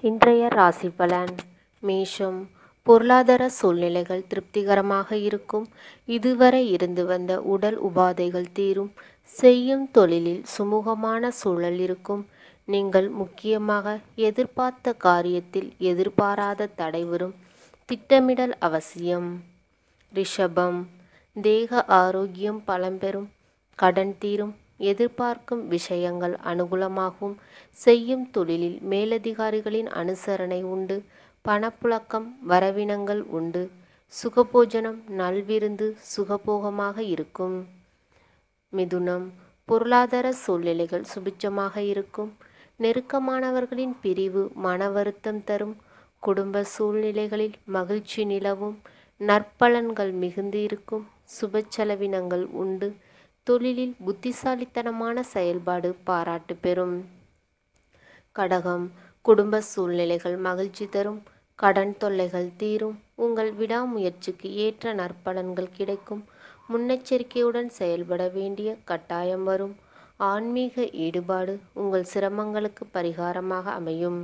இன்றைய ராசி பலன் மேஷம் பொருளாதார சூழ்நிலைகள் திருப்திகரமாக இருக்கும் இதுவரை இருந்து வந்த உடல் உபாதைகள் தீரும் செய்யும் தொழிலில் சுமூகமான சூழல் இருக்கும் நீங்கள் முக்கியமாக எதிர்பார்த்த காரியத்தில் எதிர்பாராத தடை வரும் திட்டமிடல் அவசியம் ரிஷபம் தேக ஆரோக்கியம் பலம்பெறும் கடன் தீரும் எதிர்பார்க்கும் விஷயங்கள் அனுகூலமாகும் செய்யும் தொழிலில் மேலதிகாரிகளின் அனுசரணை உண்டு பணப்புழக்கம் வரவினங்கள் உண்டு சுகபோஜனம் நல்விருந்து சுகபோகமாக இருக்கும் மிதுனம் பொருளாதார சூழ்நிலைகள் சுபிட்சமாக இருக்கும் நெருக்கமானவர்களின் பிரிவு மன வருத்தம் தரும் குடும்ப சூழ்நிலைகளில் மகிழ்ச்சி நிலவும் நற்பலன்கள் மிகுந்து இருக்கும் சுப செலவினங்கள் உண்டு தொழிலில் புத்திசாலித்தனமான செயல்பாடு பாராட்டு பெறும் கடகம் குடும்ப சூழ்நிலைகள் மகிழ்ச்சி தரும் கடன் தொல்லைகள் தீரும் உங்கள் விடாமுயற்சிக்கு ஏற்ற நற்பலன்கள் கிடைக்கும் முன்னெச்சரிக்கையுடன் செயல்பட வேண்டிய கட்டாயம் வரும் ஆன்மீக ஈடுபாடு உங்கள் சிரமங்களுக்கு பரிகாரமாக அமையும்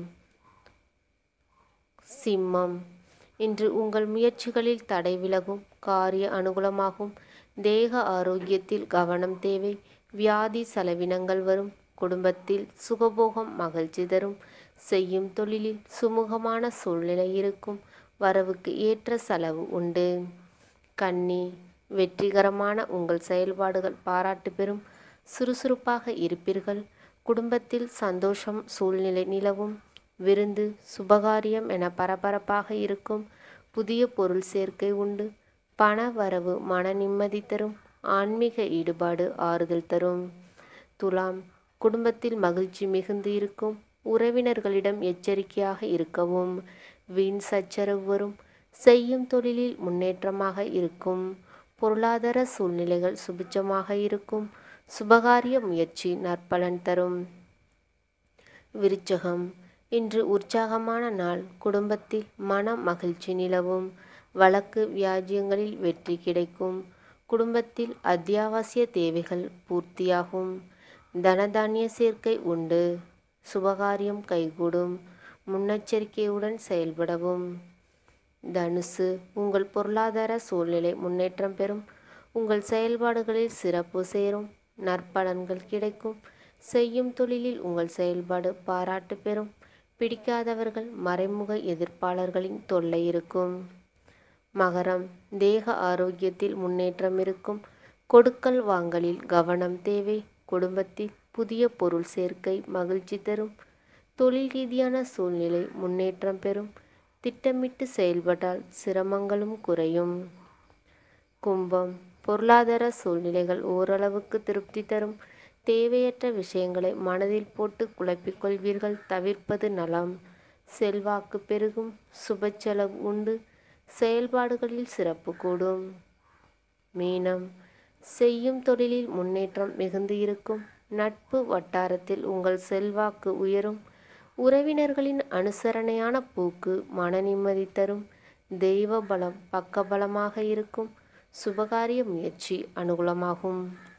சிம்மம் இன்று உங்கள் முயற்சிகளில் தடை விலகும் காரிய அனுகூலமாகும் தேக ஆரோக்கியத்தில் கவனம் தேவை வியாதி செலவினங்கள் வரும் குடும்பத்தில் சுகபோகம் மகிழ்ச்சி தரும் செய்யும் தொழிலில் சுமூகமான சூழ்நிலை இருக்கும் வரவுக்கு ஏற்ற செலவு உண்டு கன்னி வெற்றிகரமான உங்கள் செயல்பாடுகள் பாராட்டு பெறும் சுறுசுறுப்பாக இருப்பீர்கள் குடும்பத்தில் சந்தோஷம் சூழ்நிலை நிலவும் விருந்து சுபகாரியம் என பரபரப்பாக இருக்கும் புதிய பொருள் சேர்க்கை உண்டு பண வரவு மன நிம்மதி தரும் ஆன்மீக ஈடுபாடு ஆறுதல் தரும் துலாம் குடும்பத்தில் மகிழ்ச்சி மிகுந்து இருக்கும் உறவினர்களிடம் எச்சரிக்கையாக இருக்கவும் வீண் சச்சரவு வரும் செய்யும் தொழிலில் முன்னேற்றமாக இருக்கும் பொருளாதார சூழ்நிலைகள் சுபிச்சமாக இருக்கும் சுபகாரிய முயற்சி நற்பலன் தரும் விருச்சகம் இன்று உற்சாகமான நாள் குடும்பத்தில் மன மகிழ்ச்சி நிலவும் வழக்கு வியாஜியங்களில் வெற்றி கிடைக்கும் குடும்பத்தில் அத்தியாவசிய தேவைகள் பூர்த்தியாகும் தனதானிய சேர்க்கை உண்டு சுபகாரியம் கைகூடும் முன்னெச்சரிக்கையுடன் செயல்படவும் தனுசு உங்கள் பொருளாதார சூழ்நிலை முன்னேற்றம் பெறும் உங்கள் செயல்பாடுகளில் சிறப்பு சேரும் நற்பலன்கள் கிடைக்கும் செய்யும் தொழிலில் உங்கள் செயல்பாடு பாராட்டு பெறும் பிடிக்காதவர்கள் மறைமுக எதிர்ப்பாளர்களின் தொல்லை இருக்கும் மகரம் தேக ஆரோக்கியத்தில் முன்னேற்றம் இருக்கும் கொடுக்கல் வாங்கலில் கவனம் தேவை குடும்பத்தில் புதிய பொருள் சேர்க்கை மகிழ்ச்சி தரும் தொழில் ரீதியான சூழ்நிலை முன்னேற்றம் பெறும் திட்டமிட்டு செயல்பட்டால் சிரமங்களும் குறையும் கும்பம் பொருளாதார சூழ்நிலைகள் ஓரளவுக்கு திருப்தி தரும் தேவையற்ற விஷயங்களை மனதில் போட்டு குழப்பிக் கொள்வீர்கள் தவிர்ப்பது நலம் செல்வாக்கு பெருகும் சுப செலவு உண்டு செயல்பாடுகளில் சிறப்பு கூடும் மீனம் செய்யும் தொழிலில் முன்னேற்றம் மிகுந்து இருக்கும் நட்பு வட்டாரத்தில் உங்கள் செல்வாக்கு உயரும் உறவினர்களின் அனுசரணையான போக்கு மன நிம்மதி தரும் தெய்வ பலம் பக்கபலமாக இருக்கும் சுபகாரிய முயற்சி அனுகூலமாகும்